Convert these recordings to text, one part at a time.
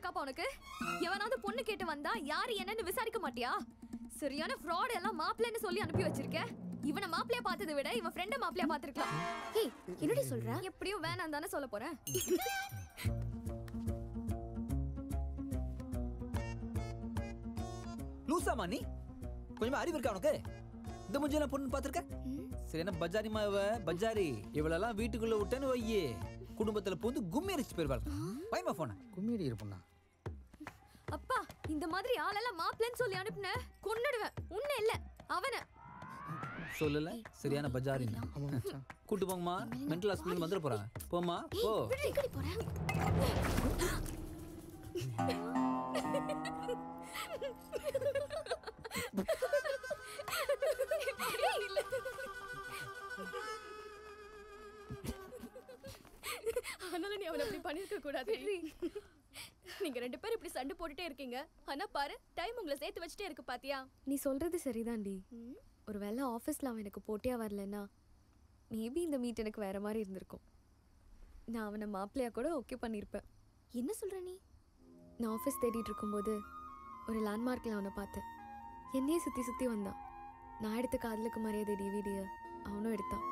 இருக்காப்பா உனக்கு எவனாவது பொண்ணு கேட்டு வந்தா யாரு என்னன்னு விசாரிக்க மாட்டியா சரியான ஃப்ராட் எல்லாம் மாப்பிள்ளைன்னு சொல்லி அனுப்பி வச்சிருக்க இவனை மாப்பிளைய பார்த்ததை விட இவன் ஃப்ரெண்ட மாப்பிளைய பார்த்திருக்கலாம் ஏய் என்னடி சொல்ற எப்படியும் வேணாம் தானே சொல்ல போறேன் லூசாமா நீ கொஞ்சமா அறிவு இருக்கா உனக்கு இந்த முஞ்செல்லாம் பொண்ணு பார்த்திருக்க சரி என்ன பஜாரிமா இவ பஜாரி இவளெல்லாம் வீட்டுக்குள்ள விட்டேன்னு வையே குடும்பத்துல பூந்து கும்மி அடிச்சு போயிருவாள் பயமா போன கும்மிடி இருப்பண்ணா அப்பா இந்த மாதிரி ஆளெல்லாம் மாப்பிள்ளைன்னு சொல்லி அனுப்புன கொன்னுடுவேன் உன்ன இல்ல அவன சொல்லல சரியான பஜாரி கூட்டு போங்கம்மா மென்டல் ஹாஸ்பிட்டல் வந்துட போறாங்க போம்மா போ எங்கடி போற ஆனாலும் நீ அவனை அப்படி பண்ணிருக்க கூடாது நீங்க ரெண்டு பேரும் இப்படி சண்டை போட்டுட்டே இருக்கீங்க ஆனா பாரு டைம் உங்களை சேர்த்து வச்சுட்டே இருக்கு பாத்தியா நீ சொல்றது சரிதான்டி ஒருவேளை ஆஃபீஸில் அவன் எனக்கு போட்டியா வரலன்னா மேபி இந்த மீட் எனக்கு வேற மாதிரி இருந்திருக்கும் நான் அவனை மாப்பிள்ளையா கூட ஓகே பண்ணியிருப்பேன் என்ன சொல்ற நீ நான் ஆஃபீஸ் தேடிட்டு இருக்கும்போது ஒரு லேண்ட்மார்க்கில் அவனை பார்த்தேன் என்னையே சுற்றி சுற்றி வந்தான் நான் எடுத்த காதலுக்கு மரியாதை டிவிடியை அவனும் எடுத்தான்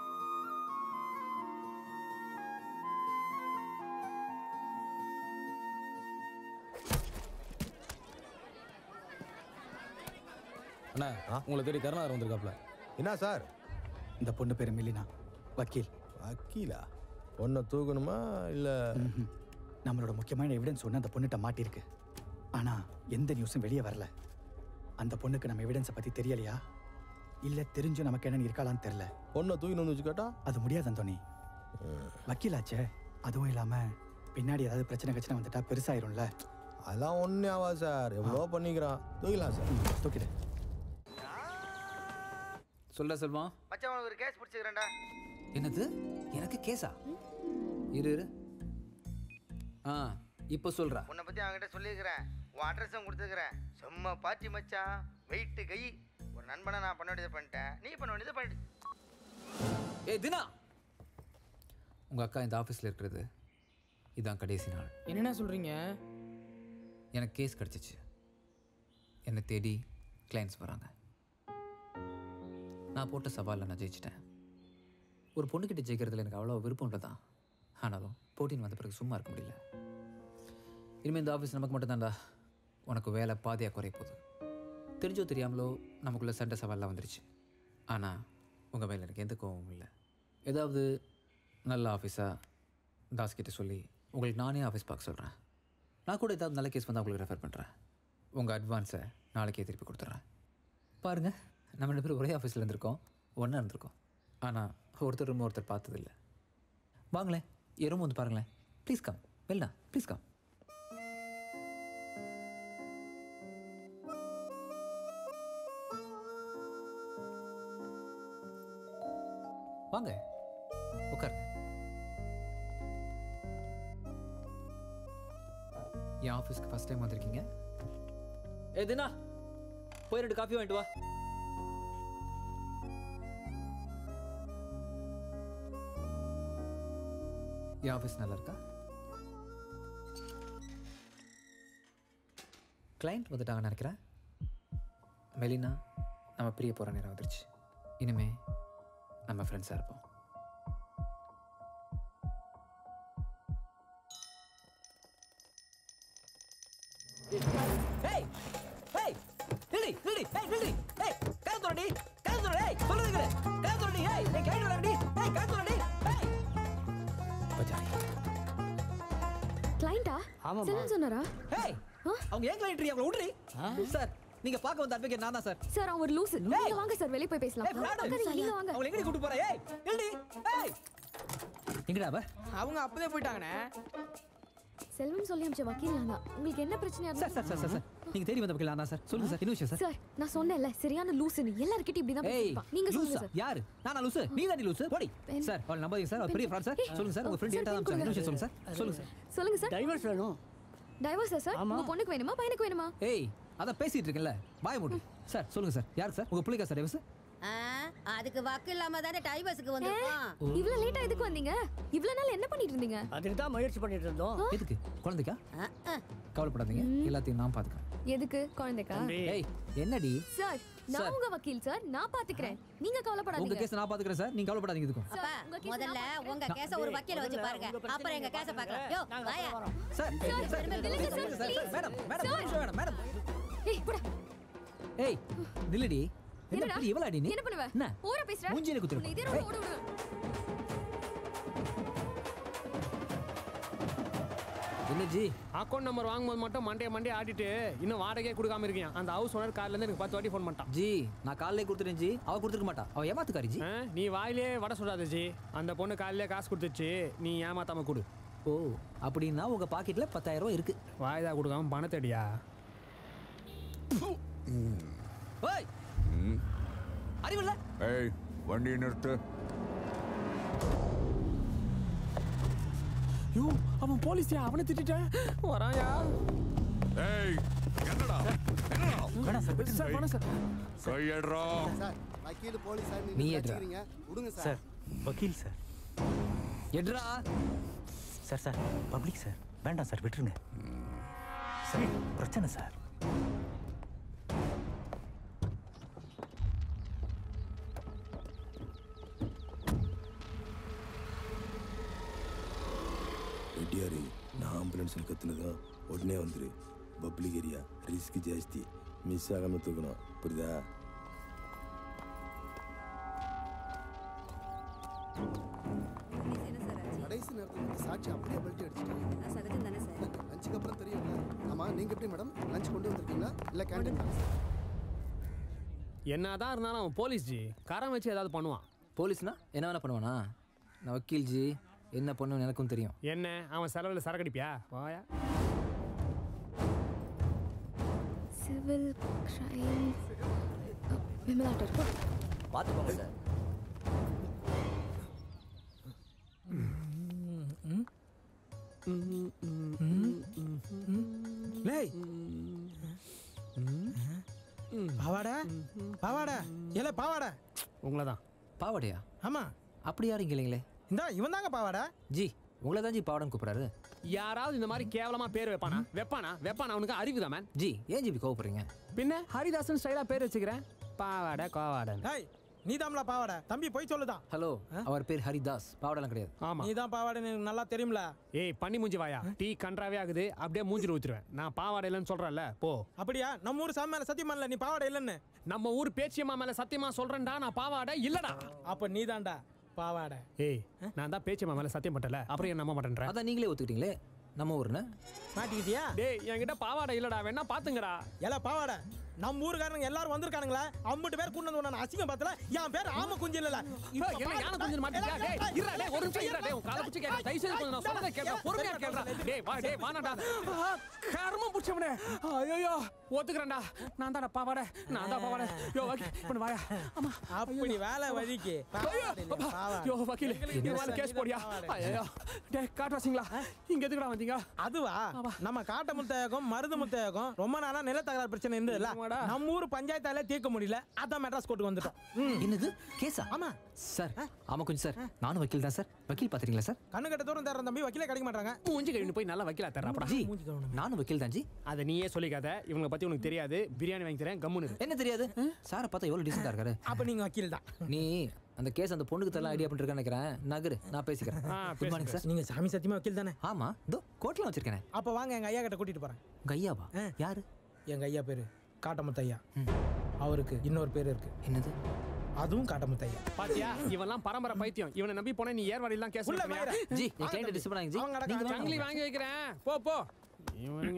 அண்ணா உங்களை தேடி கருணாகர் வந்திருக்காப்ல என்ன சார் இந்த பொண்ணு பேரு மில்லினா வக்கீல் வக்கீலா பொண்ணை தூக்கணுமா இல்லை ம்ஹும். நம்மளோட முக்கியமான எவிடன்ஸ் ஒன்று அந்த பொண்ணுகிட்ட மாட்டிருக்கு ஆனா எந்த நியூஸும் வெளியே வரல அந்த பொண்ணுக்கு நம்ம எவிடன்ஸை பத்தி தெரியலையா இல்ல தெரிஞ்சு நமக்கு என்னன்னு இருக்காளான்னு தெரியல பொண்ணை தூக்கணும்னு வச்சு கேட்டா அது முடியாது அந்தோனி வக்கீலாச்சே அதுவும் இல்லாம பின்னாடி ஏதாவது பிரச்சனை கச்சனை வந்துட்டா பெருசாயிரும்ல அதெல்லாம் ஒன்றே ஆகாது சார் எவ்வளோ பண்ணிக்கிறான் தூக்கலாம் சார் ம், தூக்கிடு சொல்ல செல்வம் மச்சான் உனக்கு ஒரு கேஸ் பிடிச்சிக்கிறேன்டா என்னது எனக்கு கேஸா இரு இரு ஆ இப்போ சொல்றா உன்னை பற்றி அவன்கிட்ட சொல்லியிருக்கிறேன் உன் அட்ரஸும் கொடுத்துருக்கிறேன் செம்ம பாட்டி மச்சான் வெயிட்டு கை ஒரு நண்பனை நான் பண்ண வேண்டியதை பண்ணிட்டேன் நீ பண்ண வேண்டியதை பண்ணிட்டு ஏய் தினா உங்க அக்கா இந்த ஆஃபீஸில் இருக்கிறது இதான் கடைசி நாள் என்னண்ணா சொல்றீங்க எனக்கு கேஸ் கிடச்சிச்சு என்னை தேடி கிளைண்ட்ஸ் வராங்க நான் போட்ட சவாலில் நான் ஜெயிச்சிட்டேன் ஒரு பொண்ணுக்கிட்ட ஜெயிக்கிறதுல எனக்கு அவ்வளோ விருப்பம் இல்லை தான் ஆனாலும் போட்டின்னு வந்த பிறகு சும்மா இருக்க முடியல இனிமேல் இந்த ஆஃபீஸ் நமக்கு மட்டும்தான்டா உனக்கு வேலை பாதியாக குறைய போகுது தெரிஞ்சோ தெரியாமலோ நமக்குள்ள சண்டை சவால்லாம் வந்துருச்சு ஆனால் உங்கள் மேலே எனக்கு எந்த கோவமும் இல்லை ஏதாவது நல்ல ஆஃபீஸாக தாஸ் கிட்ட சொல்லி உங்களுக்கு நானே ஆஃபீஸ் பார்க்க சொல்கிறேன் நான் கூட ஏதாவது நல்ல கேஸ் வந்து உங்களுக்கு ரெஃபர் பண்ணுறேன் உங்கள் அட்வான்ஸை நாளைக்கே திருப்பி கொடுத்துட்றேன் பாருங்கள் நம்ம ரெண்டு பேரும் ஒரே ஆஃபீஸில் இருந்திருக்கோம் ஒன்றா இருந்திருக்கோம் ஆனால் ஒருத்தர் ரூம் ஒருத்தர் பார்த்ததில்ல வாங்களேன் என் ரூம் வந்து பாருங்களேன் ப்ளீஸ் கம் வெல்னா ப்ளீஸ் கம் வாங்க உட்காருங்க என் ஆஃபீஸ்க்கு ஃபர்ஸ்ட் டைம் வந்திருக்கீங்க ஏ தினா போய் ரெண்டு காஃபி வாங்கிட்டு வா என் ஆஃபீஸ் நல்லா இருக்கா கிளைண்ட் வந்துட்டாங்கன்னு நினைக்கிறேன் மெலினா நம்ம பிரிய போகிற நேரம் வந்துருச்சு இனிமே நம்ம ஃப்ரெண்ட்ஸாக இருப்போம் ஏய் ஏய் நில்லி நில்லி ஏய் நில்லி ஏய் கதை தொடடி கதை தொடடி ஏய் சொல்றது கேளு கதை தொடடி ஏய் ஏய் கைடு வரடி ஏய் கதை தொடடி ஏய் பஜாரி கிளைண்டா ஆமாம்மா. செல்வன் சொன்னாரா ஏய் அவங்க ஏன் கிளைண்ட் அவங்கள விடுறி சார் நீங்க பார்க்க வந்த அட்வொகேட் நான் தான் சார் சார் அவன் ஒரு லூசு நீங்க வாங்க சார் வெளிய போய் பேசலாம் ஏய் ஃப்ராடு உட்காருங்க, நீங்க வாங்க அவங்கள எங்கடி கூட்டி போற ஏய் நில்லி ஏய் எங்கடா அவ அவங்க அப்பதே போயிட்டாங்கண்ணே செல்வம் சொல்லி அமிச்ச வக்கீல் நான் தான் உங்களுக்கு என்ன பிரச்சனையா sir sir sir sir sir நீங்க தேடி வந்த வக்கீல் நான் சார் சொல்லுங்க சார் இன்னும் விஷயம் சார் சார் நான் சொன்னேன்ல சரியான லூசுன்னு எல்லார்கிட்டயும் இப்படி தான் ஏய் பேசிப்பான் நீங்க சொல்லுங்க லூசா? சார் யாரு நானா லூசு நீ தான் லூசு போடி பென். சார் அவள் நம்பாதீங்க சார் அவர் பெரிய ஃப்ராட் சார் ஏய், சொல்லுங்க சார் உங்க ஃப்ரெண்ட் சார், ஏட்டா பென் தான் கொடுங்க. விஷயம் சொல்லுங்க சார் சொல்லுங்க சார் சொல்லுங்க சார் டைவர்ஸ் வேணும் டைவர்ஸா சார் உங்க பொண்ணுக்கு வேணுமா பையனுக்கு வேணுமா ஏய் அதான் பேசிட்டு இருக்கேன்ல பாய மூட்டு சார் சொல்லுங்க சார் யார் சார் உங்க பிள்ளைக்கா சார் டைவர்ஸ் ஆ அதுக்கு வக்கு இல்லாம தானே டைவர்ஸுக்கு வந்திருக்கோம் இவ்வளவு லேட்டா எதுக்கு வந்தீங்க இவ்வளவு நாள் என்ன பண்ணிட்டு இருந்தீங்க அதுக்கு தான் முயற்சி பண்ணிட்டு இருந்தோம் எதுக்கு குழந்தைக்கா கவலைப்படாதீங்க எல்லாத்தையும் நான் பார்த்துக்கிறேன் எதுக்கு குழந்தைக்கா ஏய் என்னடி சார் நான் உங்க வக்கீல் சார் நான் பாத்துக்கிறேன் நீங்க உங்க கவலைப்படாதீங்க கேஸ் நான் பார்த்துக்கிறேன் சார் நீங்க கவலைப்படாதீங்க இதுக்கும் அப்பா முதல்ல உங்க கேஸ ஒரு வக்கீல வச்சு பாருங்க அப்புறம் எங்க கேஸ பார்க்கலாம் யோ வாயா சார் சார், சார், நில்லுங்க சார், please. மேடம் மேடம் ஒரு நிமிஷம் மேடம் மேடம் ஏய் போடா ஏய் நில்லுடி என்ன என்னடா? பெரிய இவளாடி நீ என்ன பண்ணுவ என்ன ஓர பேசுற மூஞ்சில குத்துரு. உன்னை இதே ரோட்ல ஓட விடுவேன் என்ன ஜி அக்கௌண்ட் நம்பர் வாங்கும்போது மட்டும் மண்டே மண்டே ஆடிட்டு இன்னும் வாடகையே கொடுக்காம இருக்கீங்க அந்த ஹவுஸ் ஓனர் கார்ல இருந்து எனக்கு பத்து வாட்டி ஃபோன் பண்ணிட்டான் ஜி நான் காலையிலே கொடுத்துட்டேன் ஜி அவ கொடுத்துருக்க மாட்டா அவ ஏமாத்துக்காரி ஜி ஆ, நீ வாயிலே வட சொல்லாத ஜி அந்த பொண்ணு காலையிலே காசு கொடுத்துச்சு நீ ஏமாத்தாம கொடு ஓ அப்படின்னா உங்க பாக்கெட்ல பத்தாயிரம் ரூபாய் இருக்கு வாய்தா கொடுக்காம பணத்தடியா ஓய் அறிவில்ல ஏய் வண்டியை நிறுத்து யோ அவன் போலீஸ்யா அவனை திட்டிட்டேன் வராயா ஏய் என்னடா என்னடா வேணாம் சார் சார் பணம் சார் கையடுறா சார் வக்கீல் போலீஸ் சார் நீ நீங்க ஏட்றா. வச்சுக்கிறீங்க விடுங்க சார் சார் வக்கீல் சார் எட்ரா சார் சார் பப்ளிக் சார் வேண்டாம் சார் விட்டுருங்க சார் பிரச்சனை சார் రెడ్డి నా అంబులెన్స్ కత్తినదా ఉடனே வந்துரு பப்ளிக் ஏரியா ரிஸ்க் ஜாஸ்தி மிஸ் ஆகாம தூக்கணும் புரியுதா கடைசி நேரத்தில் வந்து சாட்சி அப்படியே பெல்ட் அடிச்சிட்டாங்க சகஜம் தானே சார் லஞ்சுக்கு அப்புறம் தெரியும்ல ஆமா நீங்க எப்படி மேடம் லஞ்ச் கொண்டு வந்திருக்கீங்களா இல்ல கேண்டீன் என்னதான் இருந்தாலும் அவன் போலீஸ் ஜி கரம் வச்சு ஏதாவது பண்ணுவான் போலீஸ்னா என்ன வேணா பண்ணுவானா நான் வக்கீல் ஜி என்ன பண்ணுவேன்னு எனக்கும் தெரியும் என்ன அவன் செலவில் சரக்கடிப்பியா வாயா சிவில் கிரைம் விமலாட்ட இருக்கும் பார்த்துக்கோங்க சார் லேய் பாவாடா பாவாடா ஏல பாவாடா உங்களை தான் பாவாடையா ஆமா அப்படி யாரும் இங்க இல்லைங்களே இந்தா இவன் தாங்க பாவாடா ஜி உங்களை தான் ஜி பாவாடன்னு கூப்பிடுறாரு யாராவது இந்த மாதிரி கேவலமா பேர் வைப்பானா வைப்பானா வைப்பானா அவனுக்கு அறிவு தான் மேன் ஜி ஏன் ஜி இப்படி கோவப்படுறீங்க பின்ன ஹரிதாசன் ஸ்டைலா பேர் வச்சுக்கிறேன் பாவாடை கோவாடன் டேய் நீ தான்ல பாவாடா தம்பி போய் சொல்லுதான் ஹலோ அவர் பேர் ஹரிதாஸ் பாவாடெல்லாம் கிடையாது ஆமா நீ தான் பாவாடைன்னு எனக்கு நல்லா தெரியும்ல ஏய் பண்ணி மூஞ்சி வாயா டீ கன்றாவே ஆகுது அப்படியே மூஞ்சில ஊத்துருவேன் நான் பாவாடை இல்லைன்னு சொல்றேன்ல போ அப்படியா நம்ம ஊர் சாமி மேல சத்தியம் பண்ணல நீ பாவாடை இல்லைன்னு நம்ம ஊர் பேச்சியம்மா மேல சத்தியமா சொல்றேன்டா நான் பாவாடை இல்லடா அப்ப நீ தான்டா பாவாடை ஏய் நான் தான் பேச்சியம்மா மேல சத்தியம் பட்டல அப்புறம் என்ன நம்ப மாட்டேன்ற அதான் நீங்களே ஒத்துக்கிட்டீங்களே நம்ம ஊர்னு மாட்டிக்கிட்டியா டேய் என்கிட்ட பாவாடை இல்லடா வேணா பாத்துங்கடா ஏல பாவாடை நம்ம ஊருக்காரங்க எல்லாரும் வந்திருக்கானுங்களா அம்பட்டு பேர் கொண்டு வந்து நான் அசிங்கம் பார்த்தல என் பேர் ஆம குஞ்சு இல்லல ஏய், என்ன யானை கொஞ்சம் மாட்டியா டேய் இருடா டேய் ஒரு நிமிஷம் இருடா டேய் உன் காலை பிடிச்சு கேட்க தயவு செய்து கொஞ்சம் நான் சொல்றதை கேட்க பொறுமையா கேட்றா டேய் வா டேய் வானாடா ஆ, கர்மம் பிடிச்சவனே ஐயோ ஒத்துக்கிறேன்டா நான் தான்டா பாவாடை நான் தான் பாவாடை யோ வக்கீல் இப்ப வாயா ஆமா அப்படி வேலை வழிக்கு பாவாடை இல்ல, பாவாடை. யோ வக்கீல் இது மேல கேஸ் போடியா ஐயோ டேய் காட்டுவாசிங்களா இங்க எதுக்குடா வந்தீங்க அதுவா நம்ம காட்ட முத்தையகம் மருது முத்தையகம் ரொம்ப நாளா நிலத்தகராறு பிரச்சனை இருந்ததுல நம்ம ஊர் பஞ்சாயத்தால தீர்க்க முடியல அதான் மெட்ராஸ் கோர்ட்டுக்கு வந்துட்டோம் என்னது கேஸா ஆமா சார் ஆமா கொஞ்சம் சார் நானும் வக்கீல் தான் சார் வக்கீல் பாத்துறீங்களா சார் கண்ணு கட்ட தூரம் தேடுற தம்பி வக்கீலே கிடைக்க மாட்டாங்க மூஞ்சி கழுவி போய் நல்லா வக்கீலா தர்றாப்படா ஜி நானும் வக்கீல் தான் ஜி அதை நீயே சொல்லிக்காத இவங்களை பத்தி உனக்கு தெரியாது பிரியாணி வாங்கி தரேன் கம்முன்னு இரு. என்ன தெரியாது சாரை பார்த்தா எவ்வளவு டீசெண்டா இருக்காரு அப்ப நீங்க வக்கீல் தான் நீ அந்த கேஸ் அந்த பொண்ணுக்கு தரலாம் ஐடியா பண்ணிருக்கேன்னு நினைக்கிறேன் நகரு நான் பேசிக்கிறேன் குட் மார்னிங் சார் நீங்க சாமி சத்தியமா வக்கீல் தானே ஆமா இதோ கோட்ல வச்சிருக்கேன் அப்ப வாங்க எங்க ஐயா கிட்ட கூட்டிட்டு போறேன் உங்க ஐயாவா யாரு எங்க ஐயா பேரு காட்டமுத்து ஐயா அவருக்கு இன்னொரு பேர் இருக்கு என்னது அதுவும் காட்டமுத்து ஐயா பாத்தியா இவன்லாம் பரம்பரை பைத்தியம் இவனை நம்பி போனா நீ ஏர்வாடிலாம் கேஸ் உள்ள நடத்துவியா? வாங்கடா. ஜி என் கிளைண்ட் டிஸ்டர்ப் பண்ணாங்க ஜி அவங்க நீங்க வாங்க. சங்கிலி வாங்கி வைக்கிறேன் போ போ இவனுங்க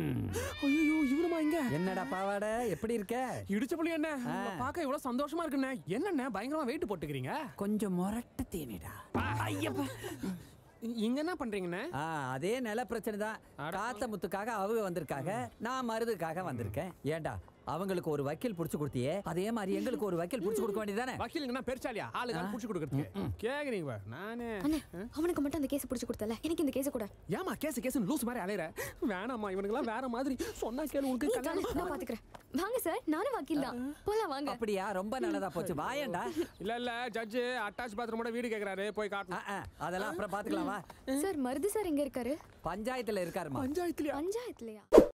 ஐயோ இவனுமா இங்க என்னடா பாவாடை எப்படி இருக்க இடிச்ச புள்ளி என்ன உங்களை பார்க்க இவ்வளவு சந்தோஷமா இருக்குண்ணே என்னண்ணே பயங்கரமா வெயிட் போட்டுக்கிறீங்க கொஞ்சம் முரட்டு தேனிடா ஐயப்பா இங்க என்ன பண்றீங்கண்ணே ஆ அதே நில பிரச்சனை தான் காத்த முத்துக்காக அவங்க வந்திருக்காங்க நான் மருதுக்காக வந்திருக்கேன் ஏன்டா அவங்களுக்கு ஒரு வக்கீல் புடிச்சு கொடுத்தியே அதே மாதிரி எங்களுக்கு ஒரு வக்கீல் புடிச்சு கொடுக்க வேண்டியதானே வக்கீலுங்கன்னா பெருச்சாலியா ஆளுங்க புடிச்சு கொடுக்கறதுக்கு கேக்குறீங்க பாரு. நானே அண்ணே அவனுக்கு மட்டும் அந்த கேஸ் பிடிச்சி கொடுத்தல எனக்கு இந்த கேஸ் கூட ஏமா கேஸ் கேஸ் லூஸ் மாதிரி அலையற வேணாம்மா இவனுங்கெல்லாம் வேற மாதிரி சொன்னா கேளு உனக்கு நீ கல்யாணம் தலை, நான் பாத்துக்கிறேன் வாங்க சார் நானும் வக்கீல் தான் போலாம் வாங்க அப்படியா ரொம்ப நல்லதா போச்சு வாயேண்டா இல்ல இல்ல ஜட்ஜ் அட்டாச் பாத்ரூமோட வீடு கேக்குறாரு போய் காட்டணும் அதெல்லாம் அப்புறம் பாத்துக்கலாம் வா சார் மருது சார் எங்க இருக்காரு பஞ்சாயத்துல இருக்காருமா பஞ்சாயத்துலயா பஞ்சாயத்துலயா